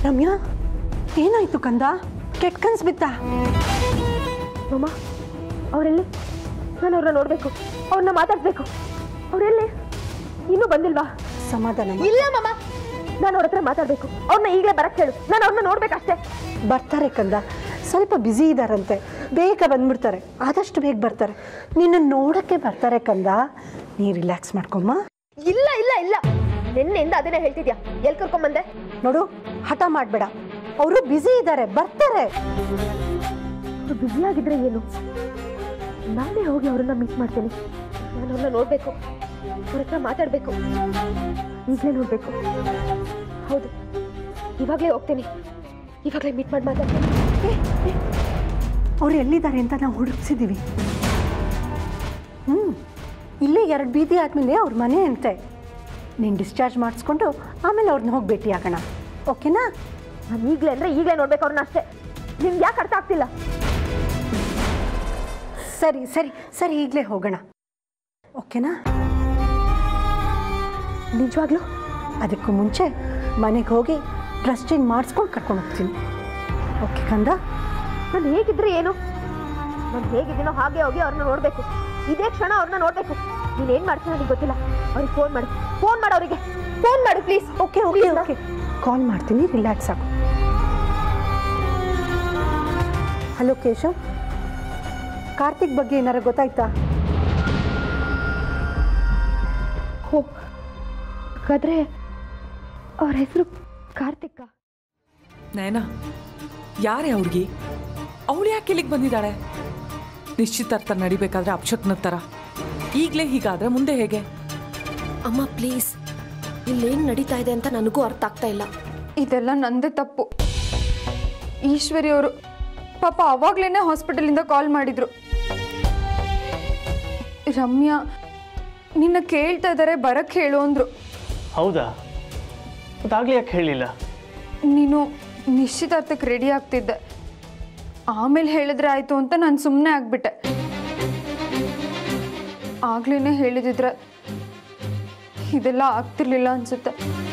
ರಮ್ಯಾ ಏನಾಯ್ತು ಕಂದ ಕೆಟ್ಟ ಕನ್ಸ್ ಬಿದ್ದ ಮಮ್ಮ ಅವರೆಲ್ಲಿ ನಾನು ಅವ್ರನ್ನ ನೋಡಬೇಕು ಅವ್ರನ್ನ ಮಾತಾಡ್ಬೇಕು ಅವರೆಲ್ಲಿ ಇನ್ನೂ ಬಂದಿಲ್ವಾ ಸಮಾಧಾನ ಮಾಡು. ಇಲ್ಲ ಮಮ್ಮ ನಾನು ಅವ್ರ ಹತ್ರ ಮಾತಾಡ್ಬೇಕು ಅವ್ರನ್ನ ಈಗಲೇ ಬರಕ್ಕೆ ಹೇಳು ನಾನು ಅವ್ರನ್ನ ನೋಡ್ಬೇಕಷ್ಟೇ ಬರ್ತಾರೆ ಕಂದ ಸ್ವಲ್ಪ ಬ್ಯುಸಿ ಇದ್ದಾರಂತೆ ಬೇಗ ಬಂದ್ಬಿಡ್ತಾರೆ ಆದಷ್ಟು ಬೇಗ ಬರ್ತಾರೆ ನಿನ್ನ ನೋಡಕ್ಕೆ ಬರ್ತಾರೆ ಕಂದ ನೀ ರಿಲ್ಯಾಕ್ಸ್ ಮಾಡ್ಕೊಮ್ಮ ಇಲ್ಲ ಇಲ್ಲ ಇಲ್ಲ ನಿನ್ನೆಯಿಂದ ಅದನ್ನೇ ಹೇಳ್ತಿದ್ಯಾ ಎಲ್ಲಿ ಕರ್ಕೊಂಬಂದೆ ನೋಡು ಹಠ ಮಾಡಬೇಡ ಅವರು ಬ್ಯುಸಿ ಇದ್ದಾರೆ ಬರ್ತಾರೆ ಬ್ಯುಸಿ ಆಗಿದ್ರೆ ಏನು ನಾನೇ ಹೋಗಿ ಅವ್ರನ್ನ ಮೀಟ್ ಮಾಡ್ತೀನಿ ನಾನು ಅವ್ರನ್ನ ನೋಡ್ಬೇಕು ಅವ್ರ ಹತ್ರ ಮಾತಾಡ್ಬೇಕು ಈಗಲೇ ನೋಡ್ಬೇಕು ಹೌದು ಇವಾಗಲೇ ಹೋಗ್ತೀನಿ ಇವಾಗಲೇ ಮೀಟ್ ಮಾಡಿ ಮಾತಾಡ್ತೀನಿ ಅವ್ರು ಎಲ್ಲಿದ್ದಾರೆ ಅಂತ ನಾವು ಹುಡುಕ್ಸಿದ್ದೀವಿ ಹ್ಞೂ ಇಲ್ಲೇ ಎರಡು ಬೀದಿ ಆದಮೇಲೆ ಅವ್ರ ಮನೆ ಅಂತೆ ನೀನು ಡಿಸ್ಚಾರ್ಜ್ ಮಾಡಿಸ್ಕೊಂಡು ಆಮೇಲೆ ಅವ್ರನ್ನ ಹೋಗಿ ಭೇಟಿ ಆಗೋಣ ಓಕೆನಾ ನಾನು ಈಗಲೇ ಅಂದ್ರೆ ಈಗಲೇ ನೋಡ್ಬೇಕು ಅವ್ರನ್ನ ಅಷ್ಟೇ ನಿಮ್ಗೆ ಯಾಕೆ ಅರ್ಥ ಆಗ್ತಿಲ್ಲ ಸರಿ ಸರಿ ಸರಿ ಈಗಲೇ ಹೋಗೋಣ ಓಕೆನಾ ನಿಜವಾಗ್ಲೂ ಅದಕ್ಕೂ ಮುಂಚೆ ಮನೆಗೆ ಹೋಗಿ ಡ್ರೆಸ್ ಚೇಂಜ್ ಮಾಡಿಸ್ಕೊಂಡು ಕರ್ಕೊಂಡು ಹೋಗ್ತೀನಿ ಓಕೆ ಕಂದ ನಾನು ಹೇಗಿದ್ರೆ ಏನು ನಾನು ಹೇಗಿದ್ದೀನೋ ಹಾಗೆ ಹೋಗಿ ಅವ್ರನ್ನ ನೋಡ್ಬೇಕು ಇದೇ ಕ್ಷಣ ಅವ್ರನ್ನ ನೋಡ್ಬೇಕು ನೀನ್ ಏನ್ ಮಾಡ್ತೀನಿ ನನಗೆ ಗೊತ್ತಿಲ್ಲ ಅವ್ರಿಗೆ ಫೋನ್ ಮಾಡು ಫೋನ್ ಮಾಡು ಅವರಿಗೆ ಫೋನ್ ಮಾಡು please okay okay okay call ಮಾಡ್ತೀನಿ ರಿಲ್ಯಾಕ್ಸ್ ಆಗು ಹಲೋ ಕೇಶವ್ ಕಾರ್ತಿಕ್ ಬಗ್ಗೆ ಏನಾರು ಗೊತ್ತಾಯ್ತಾ ಹೋ ಹಾಗಾದ್ರೆ ಅವ್ರ ಹೆಸರು ಕಾರ್ತಿಕ ನಯನ ಯಾರೇ ಹುಡುಗಿ ಅವಳು ಯಾಕೆ ಇಲ್ಲಿಗೆ ಬಂದಿದ್ದಾಳೆ ನಿಶ್ಚಿತಾರ್ಥ ನಡಿಬೇಕಾದ್ರೆ ಅಪಶಕ್ನದ ಥರ ಈಗಲೇ ಹೀಗಾದ್ರೆ ಮುಂದೆ ಹೇಗೆ ಅಮ್ಮ ಪ್ಲೀಸ್ ಇಲ್ಲೇನು ನಡೀತಾ ಇದೆ ಅಂತ ನನಗೂ ಅರ್ಥ ಆಗ್ತಾ ಇಲ್ಲ ಇದೆಲ್ಲ ನಂದೇ ತಪ್ಪು ಈಶ್ವರಿ ಅವರು ಪಾಪ ಅವಾಗ್ಲೇನೆ ಹಾಸ್ಪಿಟಲಿಂದ ಕಾಲ್ ಮಾಡಿದ್ರು ರಮ್ಯಾ ನಿನ್ನ ಕೇಳ್ತಾ ಇದ್ದಾರೆ ಬರಕ್ಕೆ ಹೇಳು ಅಂದ್ರು ಹೌದಾ ಮತ್ತಾಗಲಿ ಯಾಕೆ ಹೇಳಲಿಲ್ಲ ನೀನು ನಿಶ್ಚಿತಾರ್ಥಕ್ಕೆ ರೆಡಿ ಆಗ್ತಿದ್ದೆ ಆಮೇಲೆ ಹೇಳಿದ್ರೆ ಆಯ್ತು ಅಂತ ನಾನು ಸುಮ್ಮನೆ ಆಗ್ಬಿಟ್ಟೆ ಆಗ್ಲೇನೆ ಹೇಳಿದಿದ್ರೆ ಇದೆಲ್ಲ ಆಗ್ತಿರ್ಲಿಲ್ಲ ಅನ್ಸುತ್ತೆ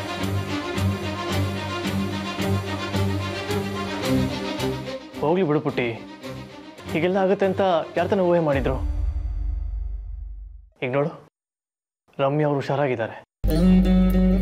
ಹೋಗ್ಲಿ ಬಿಡು ಪುಟ್ಟಿ ಹೀಗೆಲ್ಲ ಆಗುತ್ತೆ ಅಂತ ಯಾರ ತನ ಊಹೆ ಮಾಡಿದ್ರು ಈಗ ನೋಡು ರಮ್ಯ ಅವರು ಹುಷಾರಾಗಿದ್ದಾರೆ